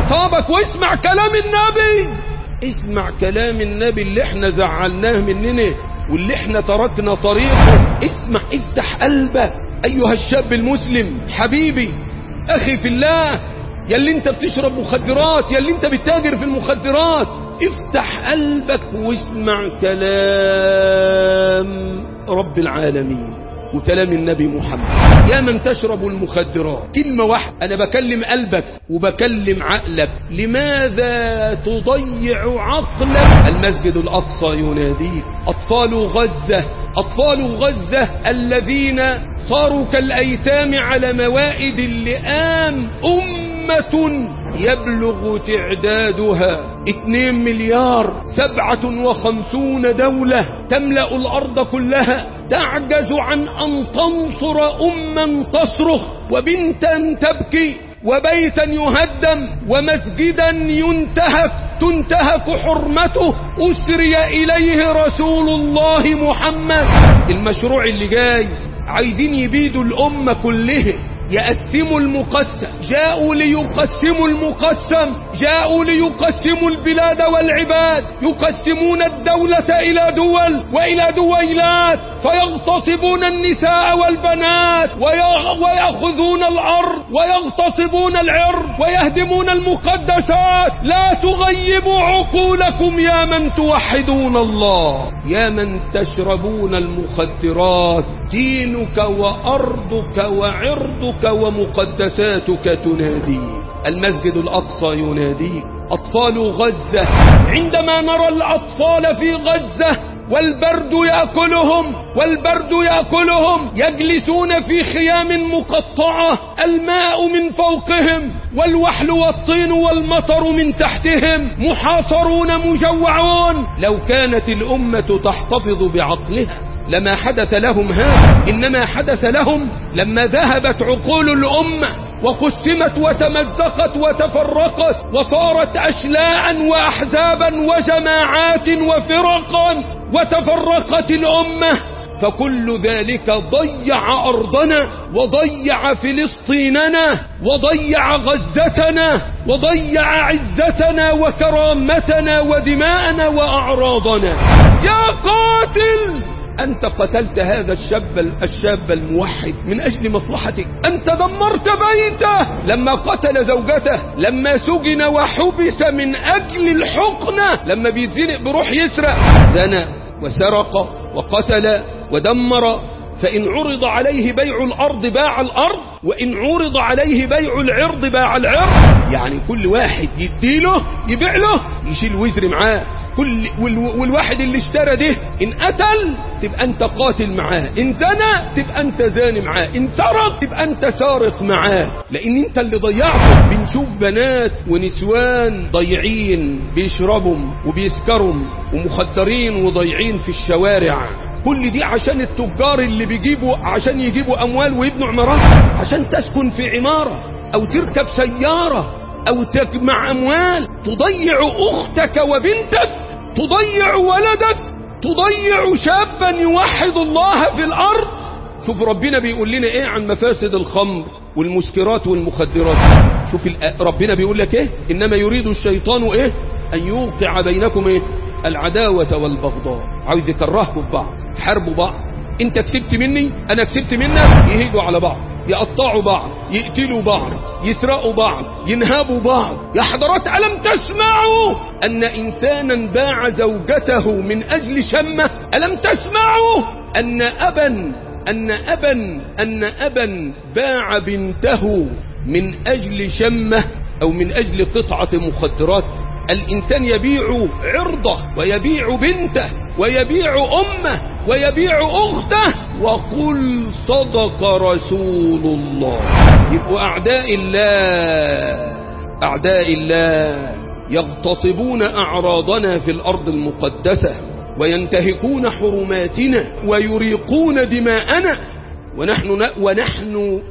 أعصابك واسمع كلام النبي اسمع كلام النبي اللي احنا زعلناه مننا واللي احنا تركنا طريقه اسمع افتح قلبك ايها الشاب المسلم حبيبي اخي في الله يا اللي انت بتشرب مخدرات يا اللي انت بتتاجر في المخدرات افتح قلبك واسمع كلام رب العالمين وكلام النبي محمد يا من تشرب المخدرات كلمة واحدة أنا بكلم قلبك وبكلم عقلك لماذا تضيع عقلك المسجد الأقصى يناديك أطفال غزة أطفال غزة الذين صاروا كالأيتام على موائد اللئام أمة يبلغ تعدادها اتنين مليار سبعة وخمسون دولة تملأ الأرض كلها تعجز عن أن تنصر أما تصرخ وبنتا تبكي وبيتا يهدم ومسجدا ينتهك تنتهك حرمته أسري إليه رسول الله محمد المشروع اللي جاي عايزين يبيدوا الأمة كلها يقسموا المقسم جاءوا ليقسموا المقسم جاءوا ليقسموا البلاد والعباد يقسمون الدولة إلى دول وإلى دويلات فيغتصبون النساء والبنات ويأخذون الأرض ويغتصبون العرض ويهدمون المقدسات لا تغيبوا عقولكم يا من توحدون الله يا من تشربون المخدرات دينك وأرضك وعرضك ومقدساتك تنادي المسجد الأقصى ينادي أطفال غزة عندما نرى الأطفال في غزة والبرد يأكلهم والبرد يأكلهم يجلسون في خيام مقطعة الماء من فوقهم والوحل والطين والمطر من تحتهم محاصرون مجوعون لو كانت الأمة تحتفظ بعقلها لما حدث لهم هذا إنما حدث لهم لما ذهبت عقول الأمة وقسمت وتمزقت وتفرقت وصارت أشلاء وأحزابا وجماعات وفرقا وتفرقت الأمة فكل ذلك ضيع أرضنا وضيع فلسطيننا وضيع غزتنا وضيع عزتنا وكرامتنا ودماءنا وأعراضنا يا قاتل أنت قتلت هذا الشاب الشاب الموحد من أجل مصلحتك أنت دمرت بيته لما قتل زوجته لما سجن وحبس من أجل الحقنة لما بيتزنق بروح يسرق زنى وسرق وقتل ودمر فإن عرض عليه بيع الأرض باع الأرض وإن عرض عليه بيع العرض باع العرض يعني كل واحد يديله يبيع له يشيل وزر معاه كل والواحد اللي اشترى ده ان قتل تبقى انت قاتل معاه ان زنى تبقى انت زاني معاه ان سرق تبقى انت سارق معاه لان انت اللي ضيعته بنشوف بنات ونسوان ضيعين بيشربوا وبيسكروا ومخدرين وضيعين في الشوارع كل دي عشان التجار اللي بيجيبوا عشان يجيبوا اموال ويبنوا عمارات عشان تسكن في عمارة او تركب سيارة او تجمع اموال تضيع اختك وبنتك تضيع ولدك تضيع شابا يوحد الله في الارض شوف ربنا بيقول لنا ايه عن مفاسد الخمر والمسكرات والمخدرات شوف ربنا بيقول لك ايه انما يريد الشيطان ايه ان يوقع بينكم ايه العداوة والبغضاء عاوز يكرهكم في بعض تحاربوا بعض انت كسبت مني انا كسبت منك يهيجوا على بعض يقطعوا بعض يقتلوا بعض يسرقوا بعض ينهبوا بعض يا حضرات ألم تسمعوا أن إنسانا باع زوجته من أجل شمة ألم تسمعوا أن أبا أن أبا أن أبا باع بنته من أجل شمة أو من أجل قطعة مخدرات الإنسان يبيع عرضه ويبيع بنته ويبيع أمه ويبيع أخته وقل صدق رسول الله يبقوا أعداء الله أعداء الله يغتصبون أعراضنا في الأرض المقدسة وينتهكون حرماتنا ويريقون دماءنا ونحن, ونحن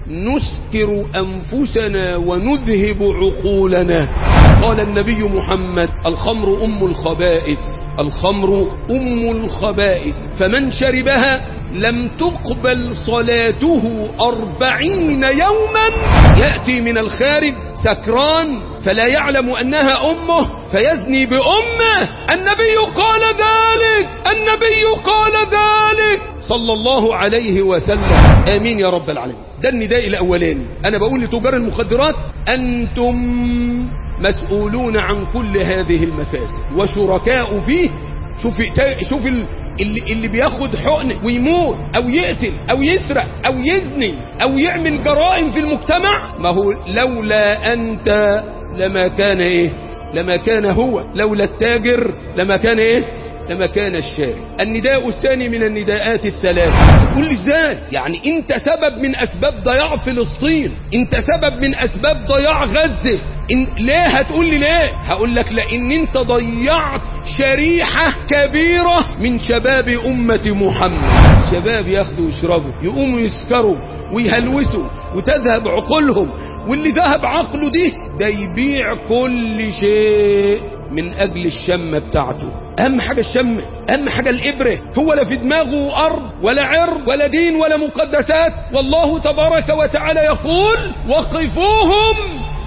نسكر أنفسنا ونذهب عقولنا قال النبي محمد الخمر أم الخبائث الخمر أم الخبائث فمن شربها لم تقبل صلاته أربعين يوما يأتي من الخارج سكران فلا يعلم أنها أمه فيزني بأمه النبي قال ذلك النبي قال ذلك صلى الله عليه وسلم آمين يا رب العالمين ده النداء الأولاني أنا بقول لتجار المخدرات أنتم مسؤولون عن كل هذه المفاسد وشركاء فيه شوف شوف اللي, اللي بياخد حقن ويموت او يقتل او يسرق او يزني او يعمل جرائم في المجتمع ما هو لولا انت لما كان ايه لما كان هو لولا التاجر لما كان ايه لما كان الشارع النداء الثاني من النداءات الثلاث تقول لي ازاي يعني انت سبب من اسباب ضياع فلسطين انت سبب من اسباب ضياع غزة إن ليه هتقول لي ليه هقول لك لان انت ضيعت شريحة كبيرة من شباب امة محمد الشباب ياخدوا ويشربوا يقوموا يسكروا ويهلوسوا وتذهب عقولهم واللي ذهب عقله دي ده يبيع كل شيء من اجل الشمة بتاعته اهم حاجة الشمة اهم حاجة الابرة هو لا في دماغه ارض ولا عرض ولا دين ولا مقدسات والله تبارك وتعالى يقول وقفوهم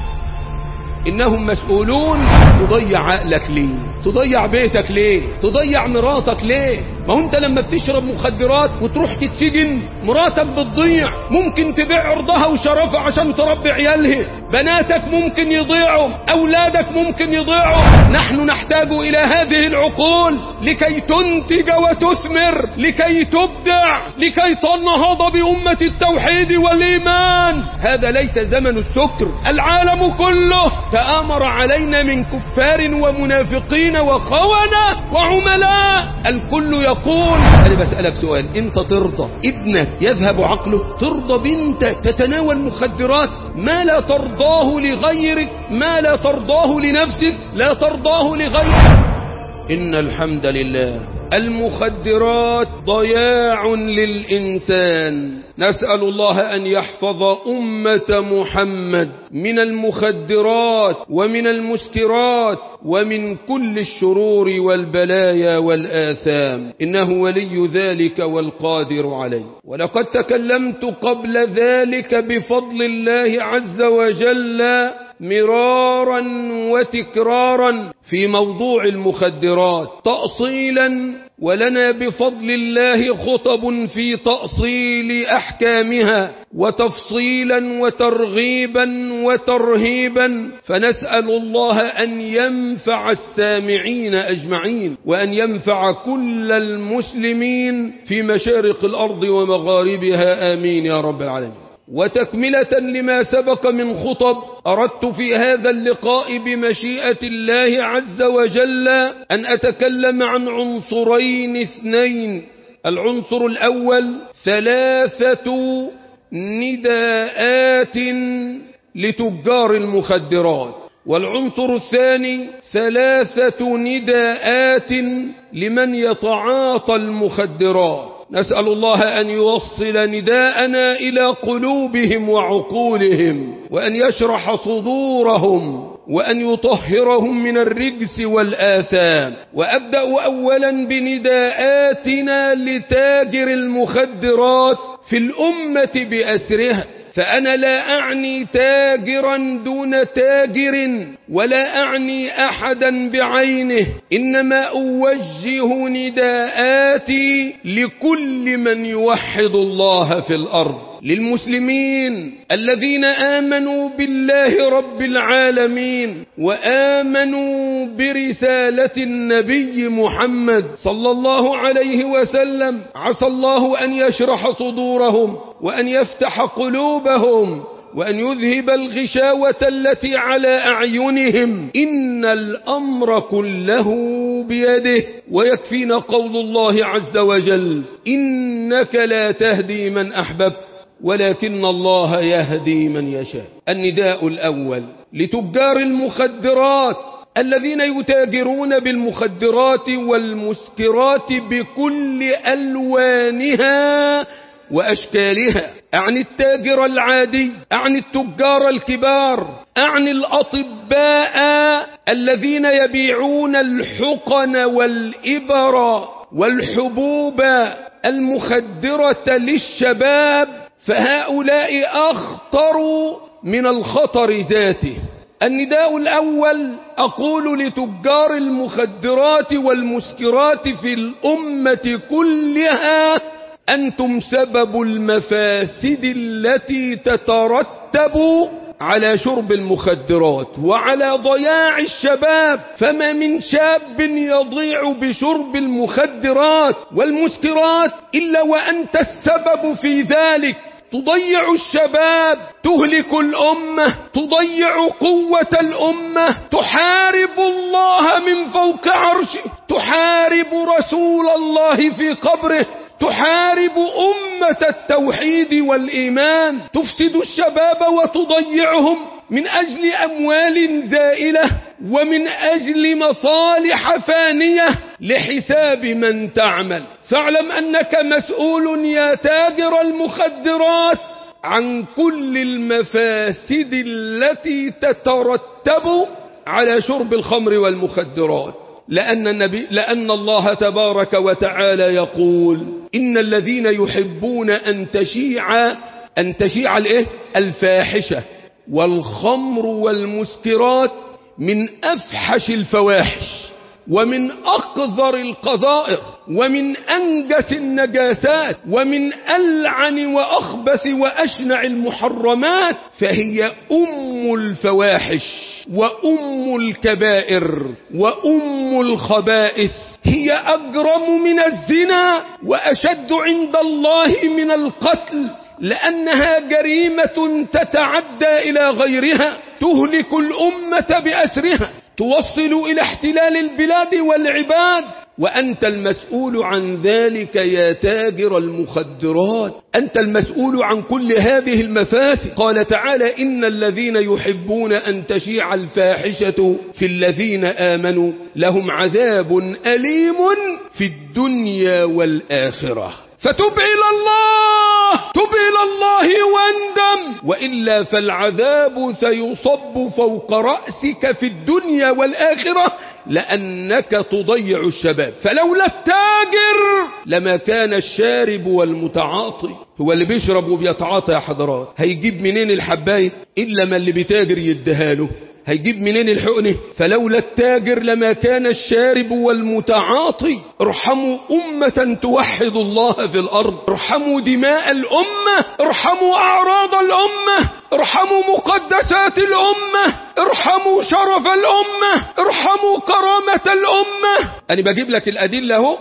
انهم مسؤولون تضيع عقلك ليه تضيع بيتك ليه تضيع مراتك ليه ما هو انت لما بتشرب مخدرات وتروح تتسجن مراتك بتضيع ممكن تبيع عرضها وشرفها عشان تربي عيالها بناتك ممكن يضيعوا اولادك ممكن يضيعوا نحن نحتاج الى هذه العقول لكي تنتج وتثمر لكي تبدع لكي تنهض بأمة التوحيد والإيمان هذا ليس زمن السكر العالم كله تآمر علينا من كفار ومنافقين وخونة وعملاء الكل يقول أنا بسألك سؤال أنت ترضى ابنك يذهب عقله ترضى بنتك تتناول مخدرات ما لا ترضاه لغيرك ما لا ترضاه لنفسك لا ترضاه لغيرك إن الحمد لله المخدرات ضياع للإنسان نسأل الله أن يحفظ أمة محمد من المخدرات ومن المسكرات ومن كل الشرور والبلايا والآثام إنه ولي ذلك والقادر عليه ولقد تكلمت قبل ذلك بفضل الله عز وجل مرارا وتكرارا في موضوع المخدرات تأصيلا ولنا بفضل الله خطب في تأصيل أحكامها وتفصيلا وترغيبا وترهيبا فنسأل الله أن ينفع السامعين أجمعين وأن ينفع كل المسلمين في مشارق الأرض ومغاربها آمين يا رب العالمين وتكملة لما سبق من خطب أردت في هذا اللقاء بمشيئة الله عز وجل أن أتكلم عن عنصرين اثنين العنصر الأول ثلاثة نداءات لتجار المخدرات والعنصر الثاني ثلاثة نداءات لمن يتعاطى المخدرات نسأل الله أن يوصل نداءنا إلى قلوبهم وعقولهم وأن يشرح صدورهم وأن يطهرهم من الرجس والآثام وأبدأ أولا بنداءاتنا لتاجر المخدرات في الأمة بأسرها فأنا لا أعني تاجرا دون تاجر ولا أعني أحدا بعينه إنما أوجه نداءاتي لكل من يوحد الله في الأرض للمسلمين الذين آمنوا بالله رب العالمين وآمنوا برسالة النبي محمد صلى الله عليه وسلم عسى الله أن يشرح صدورهم وأن يفتح قلوبهم وأن يذهب الغشاوة التي على أعينهم إن الأمر كله بيده ويكفينا قول الله عز وجل إنك لا تهدي من أحببت ولكن الله يهدي من يشاء النداء الأول لتجار المخدرات الذين يتاجرون بالمخدرات والمسكرات بكل ألوانها وأشكالها أعني التاجر العادي أعني التجار الكبار أعني الأطباء الذين يبيعون الحقن والإبر والحبوب المخدرة للشباب فهؤلاء أخطر من الخطر ذاته النداء الأول أقول لتجار المخدرات والمسكرات في الأمة كلها أنتم سبب المفاسد التي تترتب على شرب المخدرات وعلى ضياع الشباب فما من شاب يضيع بشرب المخدرات والمسكرات إلا وأنت السبب في ذلك تضيع الشباب تهلك الأمة تضيع قوة الأمة تحارب الله من فوق عرشه تحارب رسول الله في قبره تحارب أمة التوحيد والإيمان تفسد الشباب وتضيعهم من أجل أموال زائلة ومن أجل مصالح فانية لحساب من تعمل فاعلم أنك مسؤول يا تاجر المخدرات عن كل المفاسد التي تترتب على شرب الخمر والمخدرات لأن, النبي لأن الله تبارك وتعالى يقول إن الذين يحبون أن تشيع أن تشيع الإيه؟ الفاحشة والخمر والمسكرات من أفحش الفواحش ومن أقذر القذائر ومن أنجس النجاسات ومن ألعن وأخبث وأشنع المحرمات فهي أم الفواحش وأم الكبائر وأم الخبائث هي أجرم من الزنا وأشد عند الله من القتل لأنها جريمة تتعدى إلى غيرها تهلك الأمة بأسرها توصل إلى احتلال البلاد والعباد وأنت المسؤول عن ذلك يا تاجر المخدرات أنت المسؤول عن كل هذه المفاسد قال تعالى إن الذين يحبون أن تشيع الفاحشة في الذين آمنوا لهم عذاب أليم في الدنيا والآخرة فتب إلى الله تب إلى الله واندم وإلا فالعذاب سيصب فوق رأسك في الدنيا والآخرة لأنك تضيع الشباب فلولا التاجر لما كان الشارب والمتعاطي هو اللي بيشرب وبيتعاطى يا حضرات هيجيب منين الحباية إلا ما اللي بتاجر يدهاله هيجيب منين الحقنة فلولا التاجر لما كان الشارب والمتعاطي ارحموا أمة توحد الله في الأرض ارحموا دماء الأمة ارحموا أعراض الأمة ارحموا مقدسات الأمة ارحموا شرف الأمة ارحموا كرامة الأمة أنا بجيب لك الأدلة اهو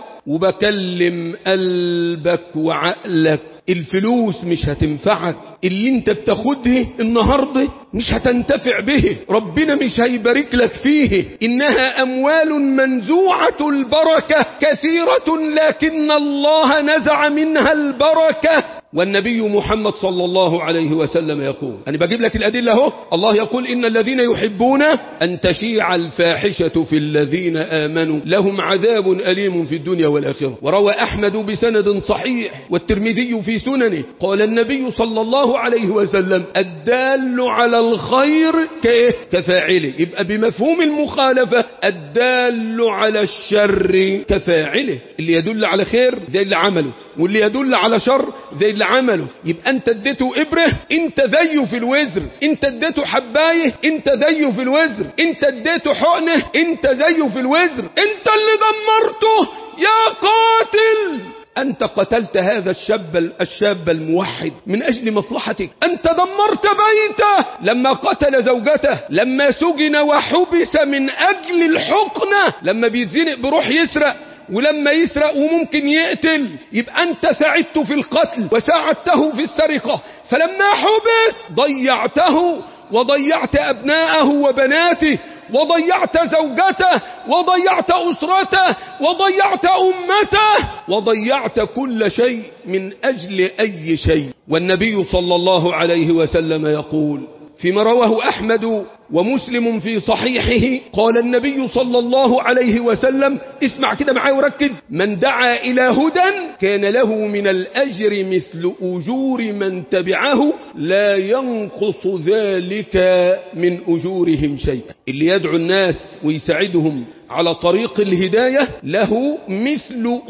وبكلم قلبك وعقلك الفلوس مش هتنفعك اللي انت بتاخده النهاردة مش هتنتفع به ربنا مش هيبارك لك فيه إنها أموال منزوعة البركة كثيرة لكن الله نزع منها البركة والنبي محمد صلى الله عليه وسلم يقول أنا بجيب لك الأدلة اهو الله يقول إن الذين يحبون أن تشيع الفاحشة في الذين آمنوا لهم عذاب أليم في الدنيا والآخرة وروى أحمد بسند صحيح والترمذي في سننه قال النبي صلى الله عليه وسلم الدال على الخير كإيه؟ كفاعله يبقى بمفهوم المخالفة الدال على الشر كفاعله اللي يدل على خير زي اللي عمله واللي يدل على شر زي اللي عمله يبقى انت اديته ابره انت زيه في الوزر انت اديته حبايه انت زيه في الوزر انت اديته حقنه انت زيه في الوزر انت اللي دمرته يا قاتل أنت قتلت هذا الشاب الشاب الموحد من أجل مصلحتك أنت دمرت بيته لما قتل زوجته لما سجن وحبس من أجل الحقنة لما بيتزنق بروح يسرق ولما يسرق وممكن يقتل يبقى أنت ساعدته في القتل وساعدته في السرقة فلما حبس ضيعته وضيعت أبناءه وبناته وضيعت زوجته وضيعت أسرته وضيعت أمته وضيعت كل شيء من أجل أي شيء والنبي صلى الله عليه وسلم يقول فيما رواه أحمد ومسلم في صحيحه قال النبي صلى الله عليه وسلم اسمع كده معايا وركز من دعا إلى هدى كان له من الأجر مثل أجور من تبعه لا ينقص ذلك من أجورهم شيئا اللي يدعو الناس ويساعدهم على طريق الهداية له مثل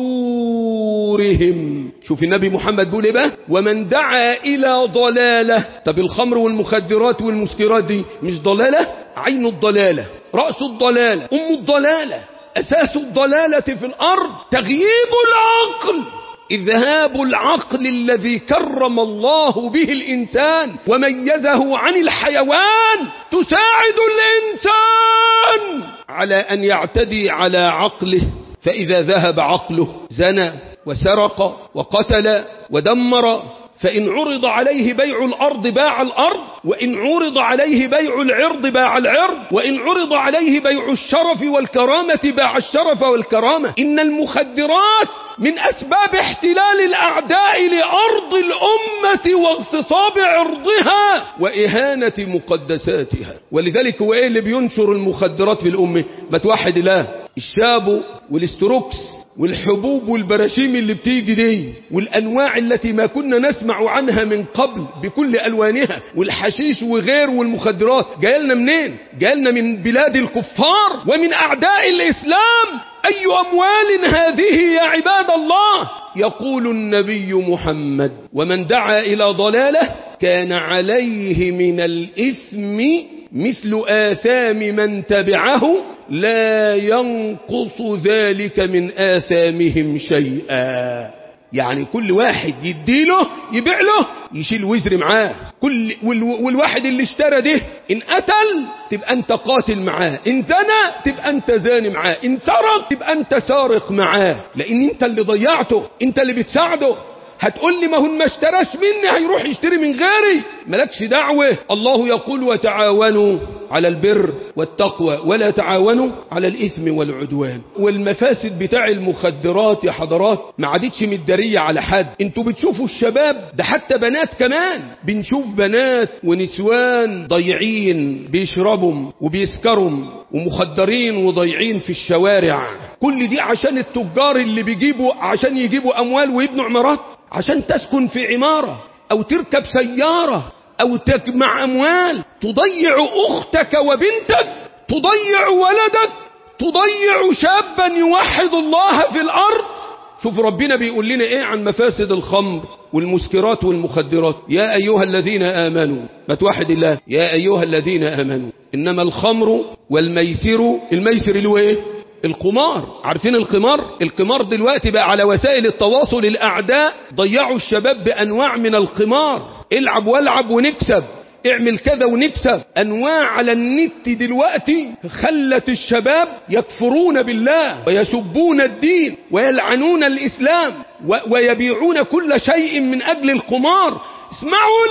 أجورهم شوف النبي محمد بيقول بقى ومن دعا إلى ضلالة طب الخمر والمخدرات والمسكرات دي مش ضلالة عين الضلالة رأس الضلالة أم الضلالة أساس الضلالة في الأرض تغييب العقل إذهاب العقل الذي كرم الله به الإنسان وميزه عن الحيوان تساعد الإنسان على أن يعتدي على عقله فإذا ذهب عقله زنى وسرق وقتل ودمر فإن عرض عليه بيع الأرض باع الأرض وإن عرض عليه بيع العرض باع العرض وإن عرض عليه بيع الشرف والكرامة باع الشرف والكرامة إن المخدرات من أسباب احتلال الأعداء لأرض الأمة واغتصاب عرضها وإهانة مقدساتها ولذلك هو إيه اللي بينشر المخدرات في الأمة ما توحد الله الشاب والاستروكس والحبوب والبراشيم اللي بتيجي دي والأنواع التي ما كنا نسمع عنها من قبل بكل ألوانها والحشيش وغير والمخدرات جايلنا منين جايلنا من بلاد الكفار ومن أعداء الإسلام أي أموال هذه يا عباد الله يقول النبي محمد ومن دعا إلى ضلالة كان عليه من الإثم مثل آثام من تبعه لا ينقص ذلك من آثامهم شيئا يعني كل واحد يديله يبيع له يشيل وزر معاه كل والواحد اللي اشترى ده ان قتل تبقى انت قاتل معاه ان زنى تبقى انت زاني معاه ان سرق تبقى انت سارق معاه لان انت اللي ضيعته انت اللي بتساعده هتقول لي ما هو ما اشتراش مني هيروح يشتري من غيري مالكش دعوة الله يقول وتعاونوا على البر والتقوى ولا تعاونوا على الإثم والعدوان والمفاسد بتاع المخدرات يا حضرات ما عادتش مدارية على حد انتوا بتشوفوا الشباب ده حتى بنات كمان بنشوف بنات ونسوان ضيعين بيشربوا وبيسكروا ومخدرين وضيعين في الشوارع كل دي عشان التجار اللي بيجيبوا عشان يجيبوا أموال ويبنوا عمارات عشان تسكن في عمارة أو تركب سيارة أو تجمع أموال تضيع أختك وبنتك تضيع ولدك تضيع شابا يوحد الله في الأرض شوف ربنا بيقول لنا إيه عن مفاسد الخمر والمسكرات والمخدرات يا أيها الذين آمنوا ما توحد الله يا أيها الذين آمنوا إنما الخمر والميسر الميسر اللي هو إيه القمار عارفين القمار القمار دلوقتي بقى على وسائل التواصل الأعداء ضيعوا الشباب بأنواع من القمار العب والعب ونكسب اعمل كذا ونكسب انواع على النت دلوقتي خلت الشباب يكفرون بالله ويسبون الدين ويلعنون الاسلام ويبيعون كل شيء من اجل القمار اسمعوا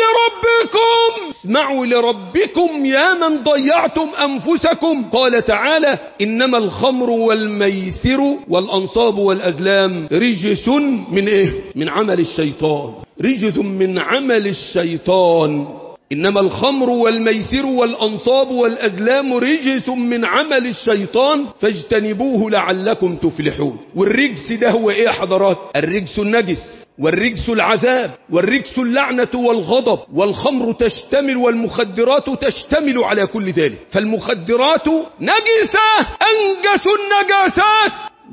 لربكم اسمعوا لربكم يا من ضيعتم أنفسكم قال تعالى إنما الخمر والميسر والأنصاب والأزلام رجس من إيه من عمل الشيطان رجس من عمل الشيطان إنما الخمر والميسر والأنصاب والأزلام رجس من عمل الشيطان فاجتنبوه لعلكم تفلحون والرجس ده هو إيه حضرات الرجس النجس والرجس العذاب والرجس اللعنة والغضب والخمر تشتمل والمخدرات تشتمل على كل ذلك فالمخدرات نجسة أنجس النجاسات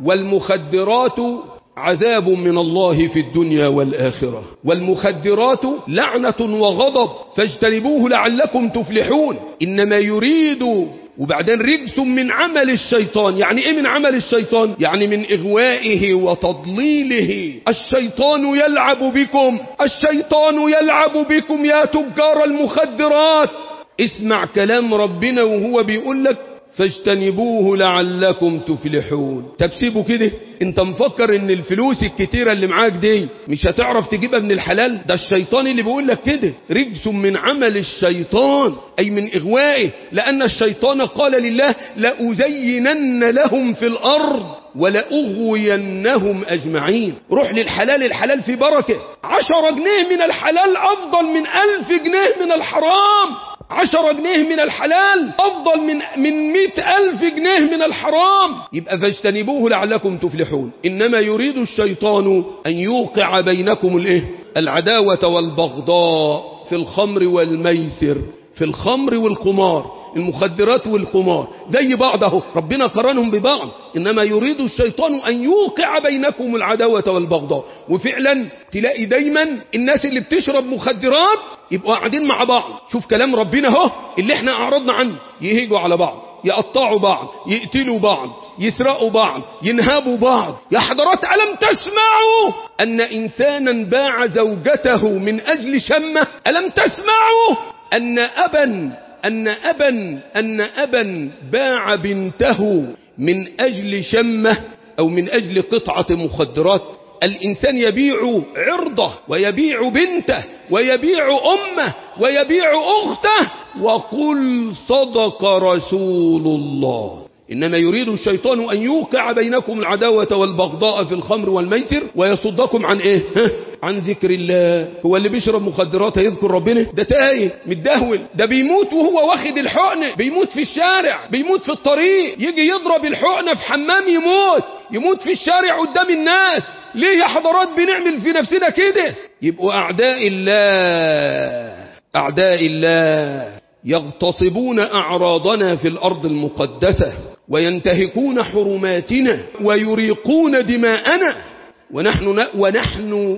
والمخدرات عذاب من الله في الدنيا والآخرة والمخدرات لعنة وغضب فاجتنبوه لعلكم تفلحون إنما يريد وبعدين رجس من عمل الشيطان يعني ايه من عمل الشيطان يعني من اغوائه وتضليله الشيطان يلعب بكم الشيطان يلعب بكم يا تجار المخدرات اسمع كلام ربنا وهو بيقول لك فاجتنبوه لعلكم تفلحون تبسيبه كده انت مفكر ان الفلوس الكتيرة اللي معاك دي مش هتعرف تجيبها من الحلال ده الشيطان اللي بيقول لك كده رجس من عمل الشيطان اي من اغوائه لان الشيطان قال لله لأزينن لهم في الارض ولأغوينهم أجمعين روح للحلال الحلال في بركة عشر جنيه من الحلال أفضل من ألف جنيه من الحرام عشرة جنيه من الحلال أفضل من من مئة ألف جنيه من الحرام يبقى فاجتنبوه لعلكم تفلحون إنما يريد الشيطان أن يوقع بينكم الإيه؟ العداوة والبغضاء في الخمر والميسر في الخمر والقمار المخدرات والقمار زي بعض اهو ربنا قرنهم ببعض إنما يريد الشيطان أن يوقع بينكم العداوة والبغضاء وفعلا تلاقي دايما الناس اللي بتشرب مخدرات يبقوا قاعدين مع بعض شوف كلام ربنا اهو اللي احنا أعرضنا عنه يهيجوا على بعض يقطعوا بعض يقتلوا بعض يسرقوا بعض ينهبوا بعض يا حضرات ألم تسمعوا أن إنسانا باع زوجته من أجل شمة ألم تسمعوا أن أبا أن أبا أن أبا باع بنته من أجل شمة أو من أجل قطعة مخدرات الإنسان يبيع عرضه ويبيع بنته ويبيع أمه ويبيع أخته وقل صدق رسول الله إنما يريد الشيطان أن يوقع بينكم العداوة والبغضاء في الخمر والميسر ويصدكم عن إيه عن ذكر الله هو اللي بيشرب مخدرات هيذكر ربنا ده تايه متدهول ده بيموت وهو واخد الحقنة بيموت في الشارع بيموت في الطريق يجي يضرب الحقنة في حمام يموت يموت في الشارع قدام الناس ليه يا حضرات بنعمل في نفسنا كده يبقوا أعداء الله أعداء الله يغتصبون أعراضنا في الأرض المقدسة وينتهكون حرماتنا ويريقون دماءنا ونحن, ونحن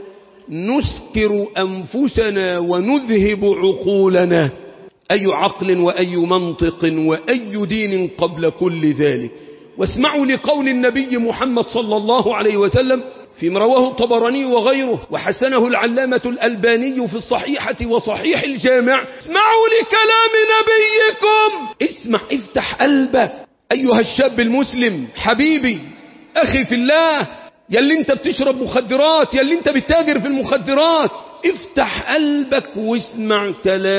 نسكر أنفسنا ونذهب عقولنا أي عقل وأي منطق وأي دين قبل كل ذلك واسمعوا لقول النبي محمد صلى الله عليه وسلم فيما رواه الطبراني وغيره وحسنه العلامة الألباني في الصحيحة وصحيح الجامع اسمعوا لكلام نبيكم اسمع افتح قلبك أيها الشاب المسلم حبيبي أخي في الله يلي انت بتشرب مخدرات يلي انت بتتاجر في المخدرات افتح قلبك واسمع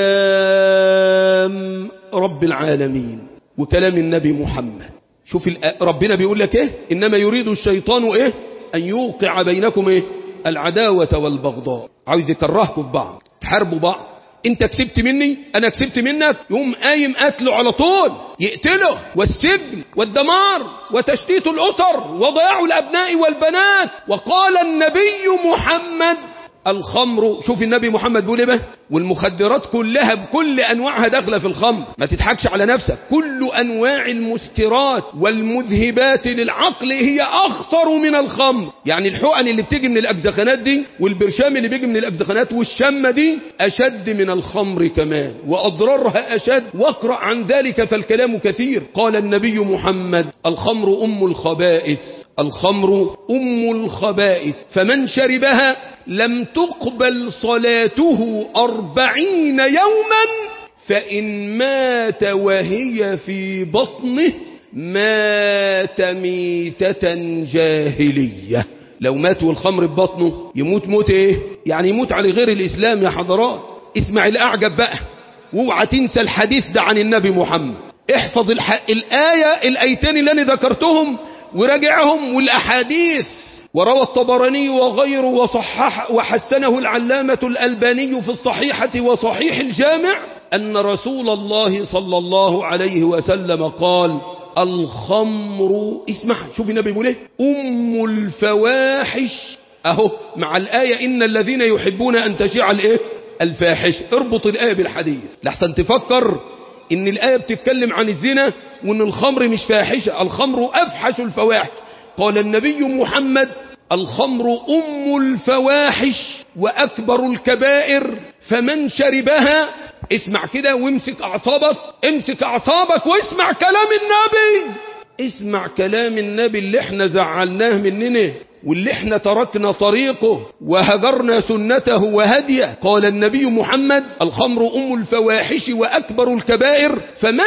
كلام رب العالمين وكلام النبي محمد شوف ربنا بيقول لك ايه انما يريد الشيطان ايه ان يوقع بينكم ايه العداوة والبغضاء عاوز يكرهكم في بعض تحاربوا بعض انت كسبت مني انا كسبت منك يقوم قايم قتله على طول يقتله والسجن والدمار وتشتيت الاسر وضياع الابناء والبنات وقال النبي محمد الخمر شوف النبي محمد بيقول ايه والمخدرات كلها بكل انواعها داخله في الخمر ما تضحكش على نفسك كل انواع المسكرات والمذهبات للعقل هي اخطر من الخمر يعني الحقن اللي بتيجي من الاجزخانات دي والبرشام اللي بيجي من الاجزخانات والشمه دي اشد من الخمر كمان واضرارها اشد واقرا عن ذلك فالكلام كثير قال النبي محمد الخمر ام الخبائث الخمر ام الخبائث فمن شربها لم تقبل صلاته أربعين يوما فإن مات وهي في بطنه مات ميتة جاهلية لو مات والخمر ببطنه يموت موت ايه يعني يموت على غير الإسلام يا حضرات اسمع الأعجب بقى واوعى تنسى الحديث ده عن النبي محمد احفظ الح... الآية الأيتين اللي أنا ذكرتهم وراجعهم والأحاديث وروى الطبراني وغيره وصحح وحسنه العلامة الألباني في الصحيحة وصحيح الجامع أن رسول الله صلى الله عليه وسلم قال الخمر اسمع شوف النبي بيقول ايه أم الفواحش أهو مع الآية إن الذين يحبون أن تشيع الإيه الفاحش اربط الآية بالحديث لحسن تفكر إن الآية بتتكلم عن الزنا وإن الخمر مش فاحشة الخمر أفحش الفواحش قال النبي محمد الخمر أم الفواحش وأكبر الكبائر فمن شربها اسمع كده وامسك أعصابك امسك أعصابك واسمع كلام النبي اسمع كلام النبي اللي احنا زعلناه مننا واللي احنا تركنا طريقه وهجرنا سنته وهديه قال النبي محمد الخمر أم الفواحش وأكبر الكبائر فمن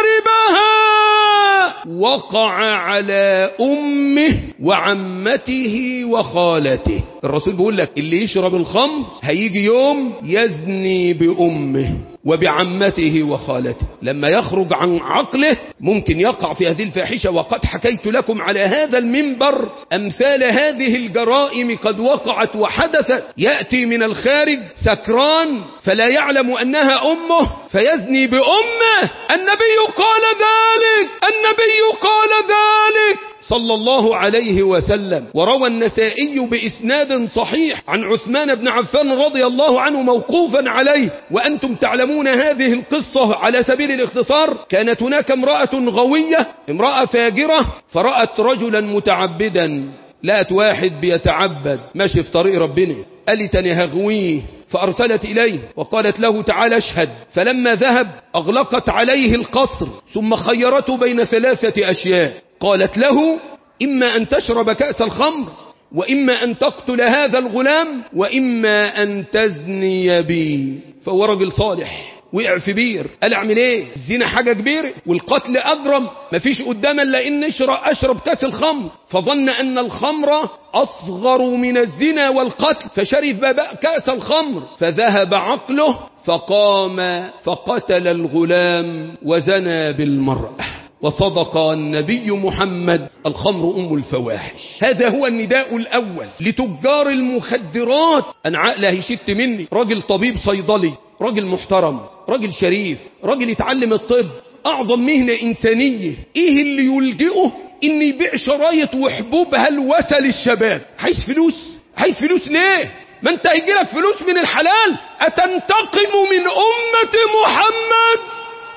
شربها وقع على أمه وعمته وخالته الرسول بيقول لك اللي يشرب الخمر هيجي يوم يزني بأمه وبعمته وخالته لما يخرج عن عقله ممكن يقع في هذه الفاحشة وقد حكيت لكم على هذا المنبر أمثال هذه الجرائم قد وقعت وحدثت يأتي من الخارج سكران فلا يعلم أنها أمه فيزني بأمه النبي قال ذلك النبي قال ذلك صلى الله عليه وسلم وروى النسائي بإسناد صحيح عن عثمان بن عفان رضي الله عنه موقوفا عليه وأنتم تعلمون هذه القصة على سبيل الاختصار كانت هناك امرأة غوية امرأة فاجرة فرأت رجلا متعبدا لقت واحد بيتعبد ماشي في طريق ربنا قالت أنا هغويه فأرسلت إليه وقالت له تعال اشهد فلما ذهب أغلقت عليه القصر ثم خيرته بين ثلاثة أشياء قالت له إما أن تشرب كأس الخمر وإما أن تقتل هذا الغلام وإما أن تزني بي فهو رجل صالح وقع في بير قال اعمل ايه الزنا حاجة كبيرة والقتل اجرم مفيش قدام الا ان اشرب, اشرب كاس الخمر فظن ان الخمر اصغر من الزنا والقتل فشرب كاس الخمر فذهب عقله فقام فقتل الغلام وزنى بالمرأة وصدق النبي محمد الخمر أم الفواحش هذا هو النداء الأول لتجار المخدرات أنا عقله هيشت مني راجل طبيب صيدلي راجل محترم راجل شريف راجل يتعلم الطب أعظم مهنة إنسانية إيه اللي يلجئه إن يبيع شرايط وحبوب هلوسة للشباب عايز فلوس عايز فلوس ليه ما انت هيجيلك فلوس من الحلال أتنتقم من أمة محمد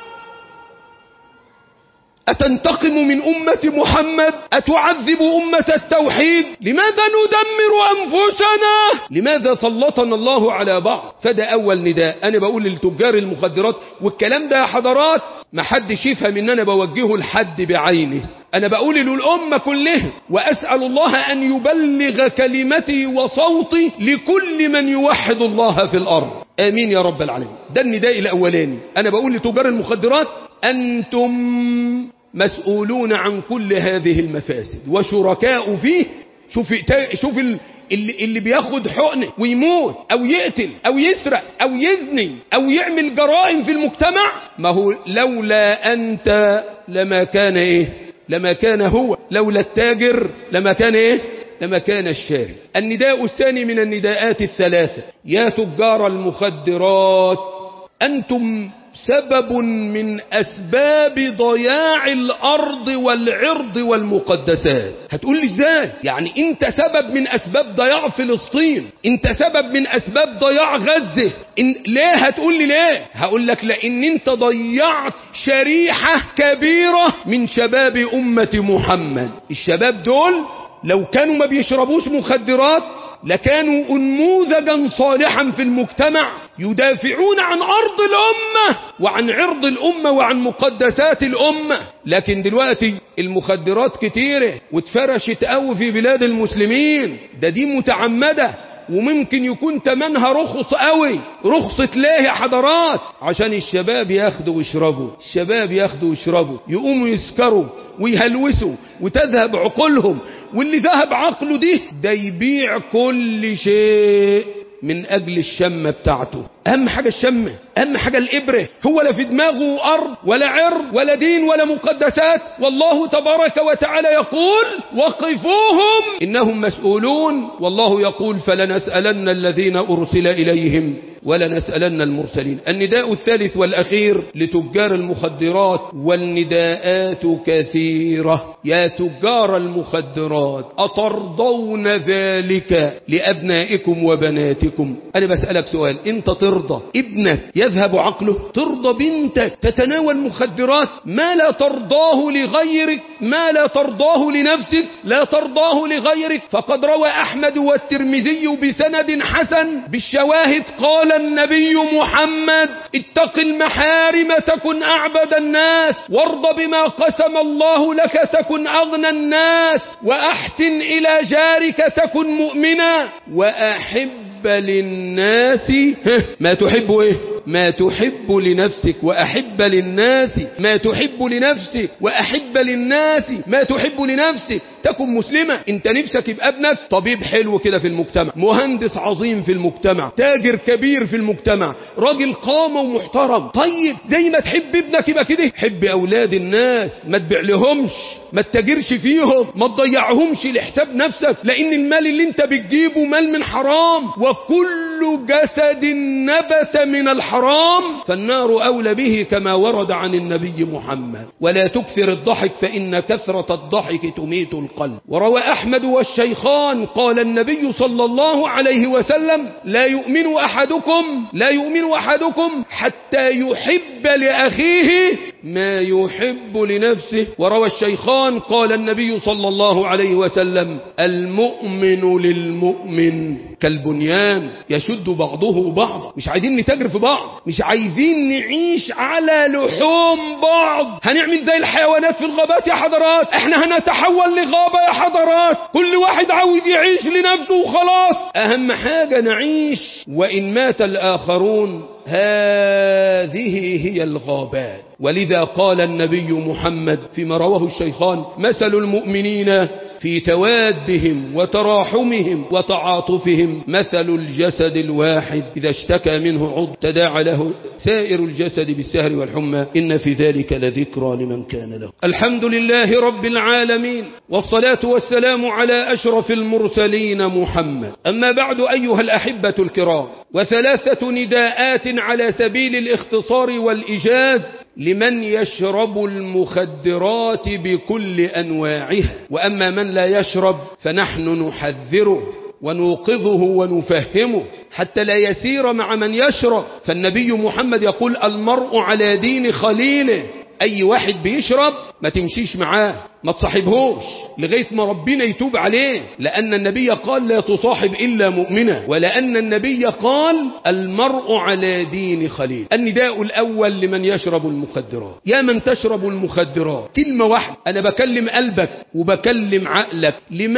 أتنتقم من أمة محمد أتعذب أمة التوحيد لماذا ندمر أنفسنا لماذا سلطنا الله على بعض فده أول نداء أنا بقول للتجار المخدرات والكلام ده يا حضرات ما حدش يفهم ان انا بوجهه لحد بعينه انا بقول للأمة كلها واسأل الله ان يبلغ كلمتي وصوتي لكل من يوحد الله في الارض امين يا رب العالمين ده النداء الاولاني انا بقول لتجار المخدرات انتم مسؤولون عن كل هذه المفاسد وشركاء فيه شوف شوف اللي, اللي بياخد حقنه ويموت او يقتل او يسرق او يزني او يعمل جرائم في المجتمع ما هو لولا انت لما كان ايه لما كان هو لولا التاجر لما كان ايه لما كان الشاري النداء الثاني من النداءات الثلاثة يا تجار المخدرات أنتم سبب من أسباب ضياع الأرض والعرض والمقدسات هتقول لي ازاي يعني انت سبب من أسباب ضياع فلسطين انت سبب من أسباب ضياع غزة إن ليه هتقول لي ليه هقول لك لأن انت ضيعت شريحة كبيرة من شباب أمة محمد الشباب دول لو كانوا ما بيشربوش مخدرات لكانوا انموذجا صالحا في المجتمع يدافعون عن أرض الأمة وعن عرض الأمة وعن مقدسات الأمة لكن دلوقتي المخدرات كتيرة واتفرشت قوي في بلاد المسلمين ده دي متعمدة وممكن يكون تمنها رخص قوي رخصة ليه يا حضرات عشان الشباب ياخدوا ويشربوا الشباب ياخدوا ويشربوا يقوموا يسكروا ويهلوسوا وتذهب عقولهم واللي ذهب عقله دي ده يبيع كل شيء من أجل الشمة بتاعته أهم حاجة الشمة أهم حاجة الإبرة هو لا في دماغه أرض ولا عرض ولا دين ولا مقدسات والله تبارك وتعالى يقول وقفوهم إنهم مسؤولون والله يقول فلنسألن الذين أرسل إليهم ولنسألن المرسلين النداء الثالث والأخير لتجار المخدرات والنداءات كثيرة يا تجار المخدرات أترضون ذلك لأبنائكم وبناتكم أنا بسألك سؤال أنت ترضى ابنك يذهب عقله ترضى بنتك تتناول مخدرات ما لا ترضاه لغيرك ما لا ترضاه لنفسك لا ترضاه لغيرك فقد روى أحمد والترمذي بسند حسن بالشواهد قال النبي محمد اتق المحارم تكن أعبد الناس وارض بما قسم الله لك تكن أغنى الناس وأحسن إلى جارك تكن مؤمنا وأحب للناس ما تحب إيه ما تحب لنفسك وأحب للناس ما تحب لنفسك وأحب للناس ما تحب لنفسك تكن مسلمة انت نفسك يبقى ابنك طبيب حلو كده في المجتمع مهندس عظيم في المجتمع تاجر كبير في المجتمع راجل قامة ومحترم طيب زي ما تحب ابنك يبقى كده حب اولاد الناس ما تبيع لهمش ما تتاجرش فيهم ما تضيعهمش لحساب نفسك لان المال اللي انت بتجيبه مال من حرام وكل جسد نبت من الحرام فالنار اولى به كما ورد عن النبي محمد ولا تكثر الضحك فان كثرة الضحك تميت القلب وروى احمد والشيخان قال النبي صلى الله عليه وسلم لا يؤمن احدكم لا يؤمن احدكم حتى يحب لاخيه ما يحب لنفسه وروى الشيخان قال النبي صلى الله عليه وسلم المؤمن للمؤمن كالبنيان يشد بعضه بعضا مش عايزين نتاجر في بعض مش عايزين نعيش على لحوم بعض هنعمل زي الحيوانات في الغابات يا حضرات احنا هنتحول لغابة يا حضرات كل واحد عاوز يعيش لنفسه وخلاص اهم حاجة نعيش وان مات الاخرون هذه هي الغابات ولذا قال النبي محمد فيما رواه الشيخان مثل المؤمنين في توادهم وتراحمهم وتعاطفهم مثل الجسد الواحد إذا اشتكى منه عضو تداعى له سائر الجسد بالسهر والحمى إن في ذلك لذكرى لمن كان له الحمد لله رب العالمين والصلاة والسلام على أشرف المرسلين محمد أما بعد أيها الأحبة الكرام وثلاثة نداءات على سبيل الاختصار والإجاز لمن يشرب المخدرات بكل أنواعها وأما من لا يشرب فنحن نحذره ونوقظه ونفهمه حتى لا يسير مع من يشرب فالنبي محمد يقول المرء على دين خليله أي واحد بيشرب ما تمشيش معاه ما تصاحبهوش لغاية ما ربنا يتوب عليه لأن النبي قال لا تصاحب إلا مؤمنا ولأن النبي قال المرء على دين خليل النداء الأول لمن يشرب المخدرات يا من تشرب المخدرات كلمة واحدة أنا بكلم قلبك وبكلم عقلك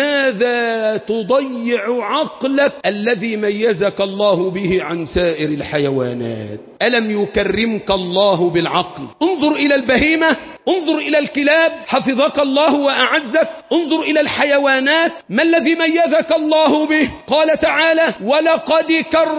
لماذا تضيع عقلك الذي ميزك الله به عن سائر الحيوانات ألم يكرمك الله بالعقل انظر إلى البهيمة انظر إلى الكلاب حفظك الله وأعزك انظر إلى الحيوانات ما الذي ميزك الله به قال تعالى ولقد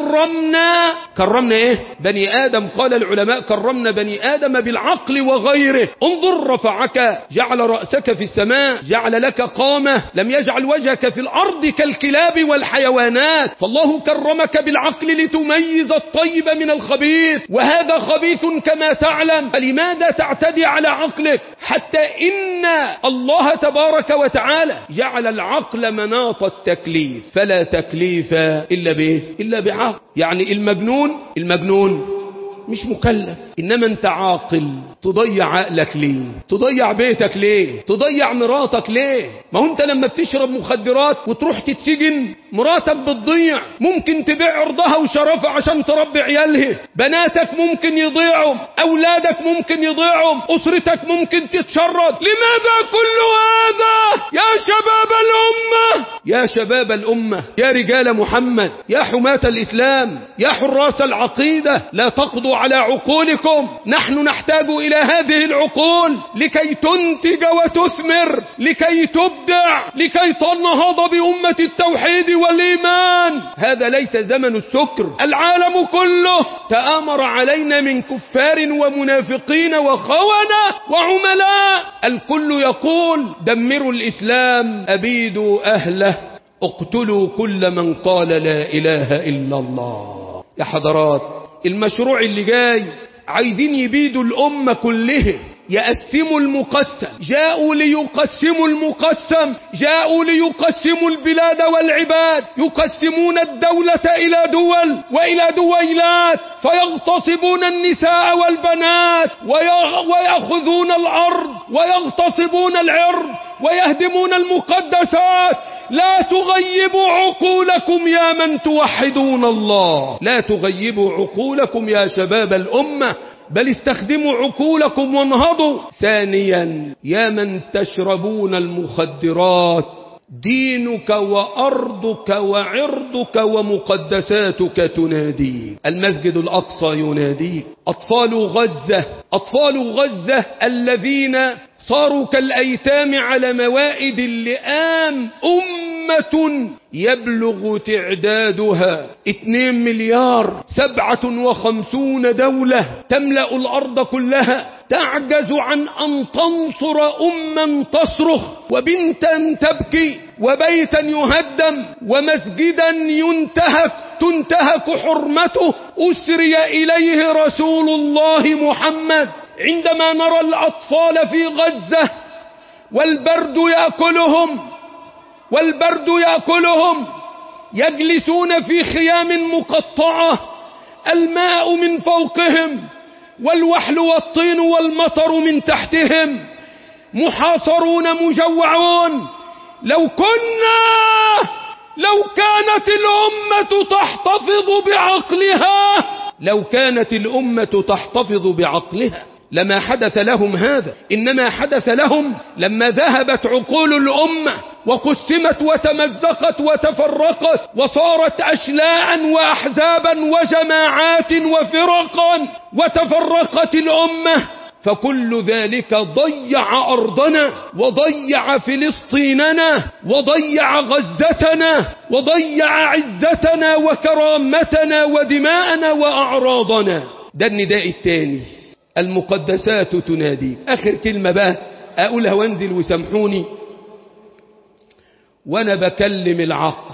كرمنا كرمنا ايه بني آدم قال العلماء كرمنا بني آدم بالعقل وغيره انظر رفعك جعل رأسك في السماء جعل لك قامة لم يجعل وجهك في الأرض كالكلاب والحيوانات فالله كرمك بالعقل لتميز الطيب من الخبيث وهذا خبيث كما تعلم فلماذا تعتدي على عقلك حتى إن الله تبارك وتعالى جعل العقل مناط التكليف فلا تكليف إلا به إلا بعقل يعني المجنون المجنون مش مكلف إنما أنت عاقل تضيع عقلك ليه تضيع بيتك ليه تضيع مراتك ليه ما هو انت لما بتشرب مخدرات وتروح تتسجن مراتك بتضيع ممكن تبيع عرضها وشرفها عشان تربي عيالها بناتك ممكن يضيعوا اولادك ممكن يضيعوا اسرتك ممكن تتشرد لماذا كل هذا يا شباب الامه يا شباب الامه يا رجال محمد يا حماة الاسلام يا حراس العقيده لا تقضوا على عقولكم نحن نحتاج إلى هذه العقول لكي تنتج وتثمر لكي تبدع لكي تنهض بأمة التوحيد والإيمان هذا ليس زمن السكر العالم كله تآمر علينا من كفار ومنافقين وخونة وعملاء الكل يقول دمروا الإسلام أبيدوا أهله اقتلوا كل من قال لا إله إلا الله يا حضرات المشروع اللي جاي عايزين يبيدوا الأمة كلها يقسموا المقسم جاءوا ليقسموا المقسم جاءوا ليقسموا البلاد والعباد يقسمون الدولة إلى دول وإلى دويلات فيغتصبون النساء والبنات ويأخذون الأرض ويغتصبون العرض ويهدمون المقدسات لا تغيبوا عقولكم يا من توحدون الله لا تغيبوا عقولكم يا شباب الأمة بل استخدموا عقولكم وانهضوا ثانيا يا من تشربون المخدرات دينك وأرضك وعرضك ومقدساتك تناديك المسجد الأقصى يناديك أطفال غزة أطفال غزة الذين صاروا كالأيتام على موائد اللئام أمة يبلغ تعدادها اتنين مليار سبعة وخمسون دولة تملأ الأرض كلها تعجز عن أن تنصر أما تصرخ وبنتا تبكي وبيتا يهدم ومسجدا ينتهك تنتهك حرمته أسري إليه رسول الله محمد عندما نرى الأطفال في غزة والبرد يأكلهم والبرد يأكلهم يجلسون في خيام مقطعة الماء من فوقهم والوحل والطين والمطر من تحتهم محاصرون مجوعون لو كنا لو كانت الأمة تحتفظ بعقلها لو كانت الأمة تحتفظ بعقلها لما حدث لهم هذا إنما حدث لهم لما ذهبت عقول الأمة وقسمت وتمزقت وتفرقت وصارت أشلاء وأحزابا وجماعات وفرقا وتفرقت الأمة فكل ذلك ضيع أرضنا وضيع فلسطيننا وضيع غزتنا وضيع عزتنا وكرامتنا ودماءنا وأعراضنا ده النداء الثاني المقدسات تناديك آخر كلمة بقى أقولها وانزل وسامحوني وأنا بكلم العقل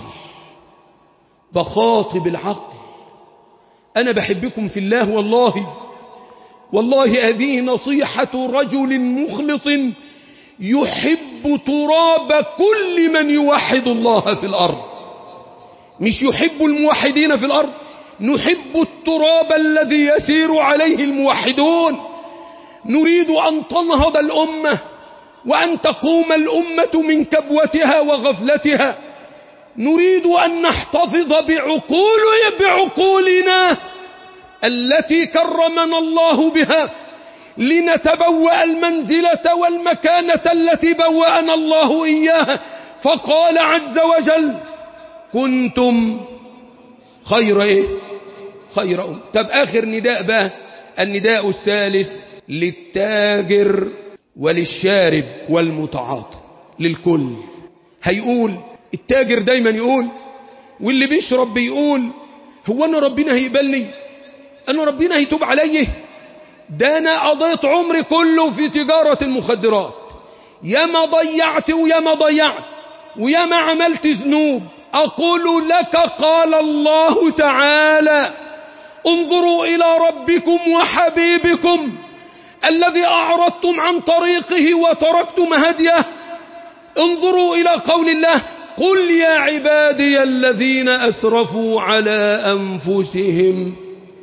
بخاطب العقل أنا بحبكم في الله والله والله هذه نصيحة رجل مخلص يحب تراب كل من يوحد الله في الأرض مش يحب الموحدين في الأرض نحب التراب الذي يسير عليه الموحدون نريد أن تنهض الأمة وأن تقوم الأمة من كبوتها وغفلتها نريد أن نحتفظ بعقول بعقولنا التي كرمنا الله بها لنتبوأ المنزلة والمكانة التي بوأنا الله إياها فقال عز وجل كنتم خير ايه خير أم طب آخر نداء بقى النداء الثالث للتاجر وللشارب والمتعاطي للكل هيقول التاجر دايما يقول واللي بيشرب بيقول هو أنا ربنا هيقبلني أنا ربنا هيتوب عليه ده أنا قضيت عمري كله في تجارة المخدرات ياما ضيعت وياما ضيعت وياما عملت ذنوب أقول لك قال الله تعالى انظروا إلى ربكم وحبيبكم الذي أعرضتم عن طريقه وتركتم هديه انظروا إلى قول الله قل يا عبادي الذين أسرفوا على أنفسهم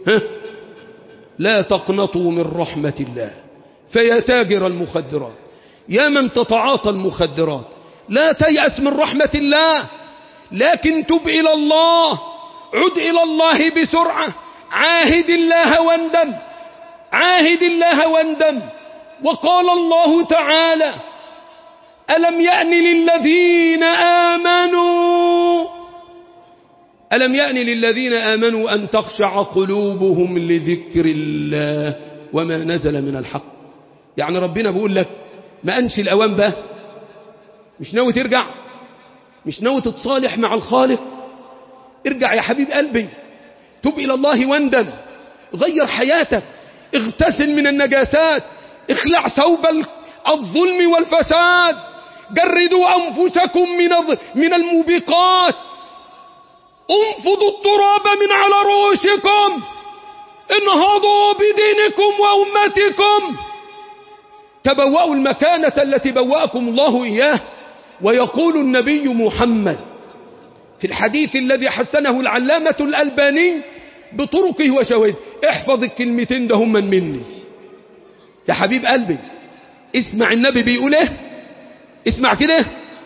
لا تقنطوا من رحمة الله فيا تاجر المخدرات يا من تتعاطى المخدرات لا تيأس من رحمة الله لكن تب إلى الله عد إلى الله بسرعة عاهد الله واندم عاهد الله واندم وقال الله تعالى ألم يأن للذين آمنوا ألم يأن للذين آمنوا أن تخشع قلوبهم لذكر الله وما نزل من الحق يعني ربنا بيقول لك ما أنش الأوان بقى مش ناوي ترجع مش ناوي تتصالح مع الخالق ارجع يا حبيب قلبي تب إلى الله واندم غير حياتك اغتسل من النجاسات اخلع ثوب الظلم والفساد جردوا أنفسكم من من الموبقات انفضوا التراب من على رؤوسكم انهضوا بدينكم وأمتكم تبوأوا المكانة التي بوأكم الله إياه ويقول النبي محمد في الحديث الذي حسنه العلامة الألباني بطرقه وشواهده احفظ الكلمتين ده هم من مني يا حبيب قلبي اسمع النبي بيقول ايه اسمع كده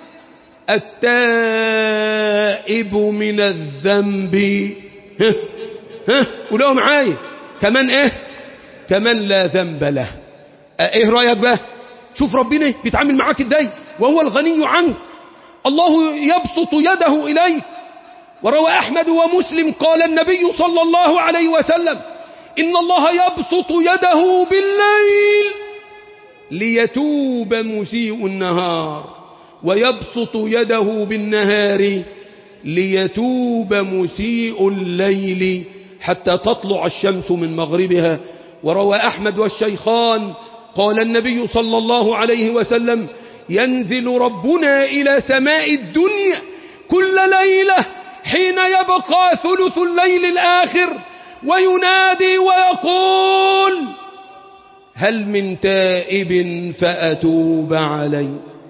التائب من الذنب ها ها قولوا معايا كمان ايه كمان لا ذنب له ايه رأيك بقى شوف ربنا بيتعامل معاك ازاي وهو الغني عنك الله يبسط يده إليك وروى أحمد ومسلم قال النبي صلى الله عليه وسلم إن الله يبسط يده بالليل ليتوب مسيء النهار ويبسط يده بالنهار ليتوب مسيء الليل حتى تطلع الشمس من مغربها وروى أحمد والشيخان قال النبي صلى الله عليه وسلم ينزل ربنا إلى سماء الدنيا كل ليلة حين يبقى ثلث الليل الآخر وينادي ويقول هل من تائب فأتوب علي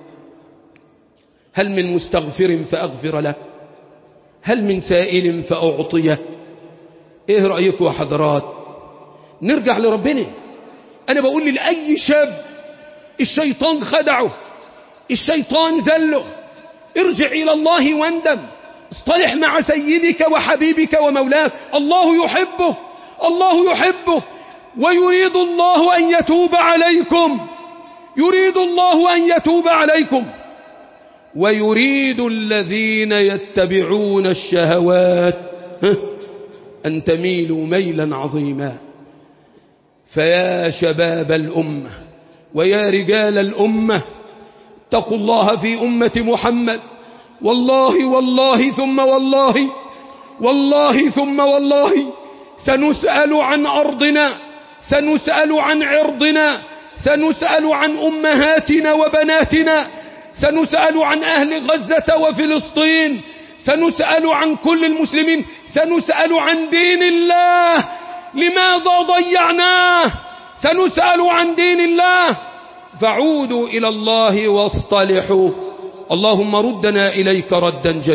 هل من مستغفر فأغفر له هل من سائل فأعطيه ايه رأيكم يا حضرات نرجع لربنا انا بقول لأي شاب الشيطان خدعه الشيطان ذله ارجع إلى الله واندم اصطلح مع سيدك وحبيبك ومولاك الله يحبه الله يحبه ويريد الله أن يتوب عليكم يريد الله أن يتوب عليكم ويريد الذين يتبعون الشهوات أن تميلوا ميلا عظيما فيا شباب الأمة ويا رجال الأمة اتقوا الله في أمة محمد والله والله ثم والله والله ثم والله سنسأل عن أرضنا سنسأل عن عرضنا سنسأل عن أمهاتنا وبناتنا سنسأل عن أهل غزة وفلسطين سنسأل عن كل المسلمين سنسأل عن دين الله لماذا ضيعناه سنسأل عن دين الله فعودوا إلى الله واصطلحوا اللهم ردنا إليك ردا جميلا